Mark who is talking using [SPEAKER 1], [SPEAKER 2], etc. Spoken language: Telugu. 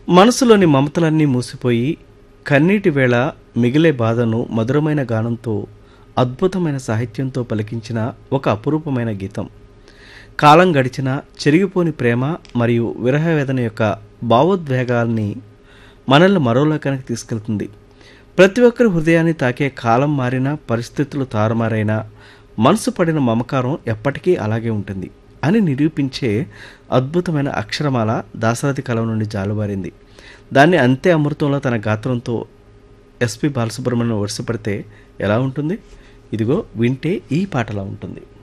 [SPEAKER 1] మనసులోని మమతలన్నీ మూసిపోయి కన్నీటి వేళ మిగిలే బాధను మధురమైన గానంతో అద్భుతమైన సాహిత్యంతో పలికించిన ఒక అపురూపమైన గీతం కాలం గడిచిన చెరిగిపోని ప్రేమ మరియు విరహవేదన యొక్క భావోద్వేగాల్ని మనల్ని మరోలోకానికి తీసుకెళ్తుంది ప్రతి ఒక్కరి హృదయాన్ని తాకే కాలం మారిన పరిస్థితులు తారుమారైనా మనసు పడిన మమకారం ఎప్పటికీ అలాగే ఉంటుంది అని నిరూపించే అద్భుతమైన అక్షరమాల దాశరథి కలం నుండి జాలువారింది దాన్ని అంతే అమృతంలో తన గాత్రంతో ఎస్పి బాలసుబ్రహ్మణ్యం వరుసపడితే ఎలా ఉంటుంది ఇదిగో వింటే ఈ పాటలా ఉంటుంది